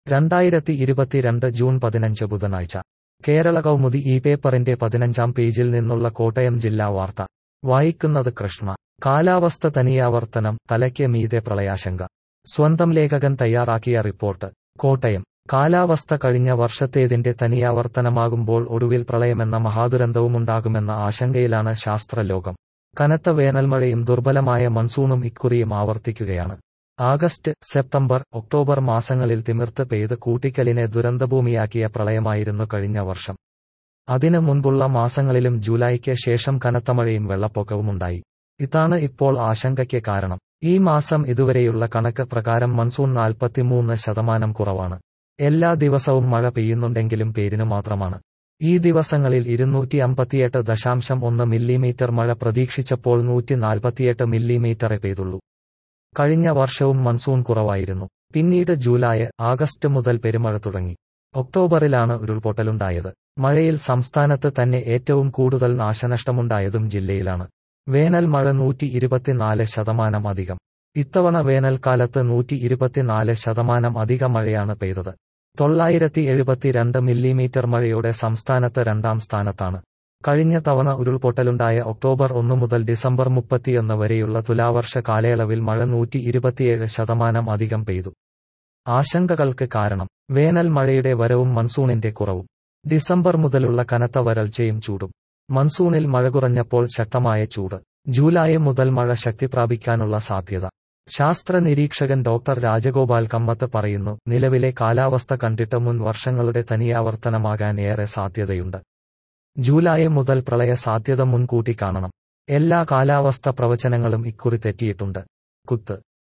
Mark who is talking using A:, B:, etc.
A: രണ്ടായിരത്തി ഇരുപത്തിരണ്ട് ജൂൺ പതിനഞ്ച് ബുധനാഴ്ച കേരള കൗമുദി ഈ പേപ്പറിന്റെ പതിനഞ്ചാം പേജിൽ നിന്നുള്ള കോട്ടയം ജില്ലാ വാർത്ത വായിക്കുന്നത് കൃഷ്ണ കാലാവസ്ഥ തനിയാവർത്തനം തലയ്ക്ക് മീതെ പ്രളയാശങ്ക സ്വന്തം ലേഖകൻ തയ്യാറാക്കിയ റിപ്പോർട്ട് കോട്ടയം കാലാവസ്ഥ കഴിഞ്ഞ വർഷത്തേതിന്റെ തനിയാവർത്തനമാകുമ്പോൾ ഒടുവിൽ പ്രളയമെന്ന മഹാദുരന്തവുമുണ്ടാകുമെന്ന ആശങ്കയിലാണ് ശാസ്ത്രലോകം കനത്ത വേനൽമഴയും ദുർബലമായ മൺസൂണും ഇക്കുറിയും ആവർത്തിക്കുകയാണ് ആഗസ്റ്റ് സെപ്റ്റംബർ ഒക്ടോബർ മാസങ്ങളിൽ തിമിർത്ത് പെയ്ത് കൂട്ടിക്കലിനെ ദുരന്തഭൂമിയാക്കിയ പ്രളയമായിരുന്നു കഴിഞ്ഞ വർഷം അതിന് മുൻപുള്ള മാസങ്ങളിലും ജൂലൈക്ക് ശേഷം കനത്ത മഴയും വെള്ളപ്പൊക്കവുമുണ്ടായി ഇതാണ് ഇപ്പോൾ ആശങ്കയ്ക്ക് കാരണം ഈ മാസം ഇതുവരെയുള്ള കണക്ക് പ്രകാരം മൺസൂൺ നാൽപ്പത്തിമൂന്ന് ശതമാനം കുറവാണ് എല്ലാ ദിവസവും മഴ പെയ്യുന്നുണ്ടെങ്കിലും പേരിനു മാത്രമാണ് ഈ ദിവസങ്ങളിൽ ഇരുന്നൂറ്റി അമ്പത്തിയെട്ട് ദശാംശം ഒന്ന് മില്ലിമീറ്റർ മഴ പ്രതീക്ഷിച്ചപ്പോൾ നൂറ്റി നാൽപ്പത്തിയെട്ട് മില്ലിമീറ്ററേ പെയ്തുള്ളൂ കഴിഞ്ഞ വർഷവും മൺസൂൺ കുറവായിരുന്നു പിന്നീട് ജൂലൈ ആഗസ്റ്റ് മുതൽ പെരുമഴ തുടങ്ങി ഒക്ടോബറിലാണ് ഉരുൾപൊട്ടലുണ്ടായത് മഴയിൽ സംസ്ഥാനത്ത് തന്നെ ഏറ്റവും കൂടുതൽ നാശനഷ്ടമുണ്ടായതും ജില്ലയിലാണ് വേനൽ മഴ നൂറ്റി ഇരുപത്തിനാല് ശതമാനം അധികം ഇത്തവണ വേനൽക്കാലത്ത് നൂറ്റി ഇരുപത്തിനാല് ശതമാനം അധിക മഴയാണ് പെയ്തത് തൊള്ളായിരത്തി എഴുപത്തിരണ്ട് മില്ലിമീറ്റർ മഴയോടെ സംസ്ഥാനത്ത് രണ്ടാം സ്ഥാനത്താണ് കഴിഞ്ഞ തവണ ഉരുൾപൊട്ടലുണ്ടായ ഒക്ടോബർ ഒന്ന് മുതൽ ഡിസംബർ മുപ്പത്തിയൊന്ന് വരെയുള്ള തുലാവർഷ കാലയളവിൽ മഴ നൂറ്റി ഇരുപത്തിയേഴ് ശതമാനം അധികം പെയ്തു ആശങ്കകൾക്ക് കാരണം വേനൽ മഴയുടെ വരവും മൺസൂണിന്റെ കുറവും ഡിസംബർ മുതലുള്ള കനത്ത വരൾച്ചയും ചൂടും മൺസൂണിൽ മഴ കുറഞ്ഞപ്പോൾ ശക്തമായ ചൂട് ജൂലൈ മുതൽ മഴ ശക്തി പ്രാപിക്കാനുള്ള സാധ്യത ശാസ്ത്ര നിരീക്ഷകൻ ഡോക്ടർ രാജഗോപാൽ കമ്മത്ത് പറയുന്നു നിലവിലെ കാലാവസ്ഥ കണ്ടിട്ട് മുൻ വർഷങ്ങളുടെ തനിയാവർത്തനമാകാൻ ഏറെ സാധ്യതയുണ്ട് ജൂലൈ മുതൽ പ്രളയ സാധ്യത മുൻകൂട്ടി കാണണം എല്ലാ കാലാവസ്ഥ പ്രവചനങ്ങളും ഇക്കുറി തെറ്റിയിട്ടുണ്ട് കുത്ത്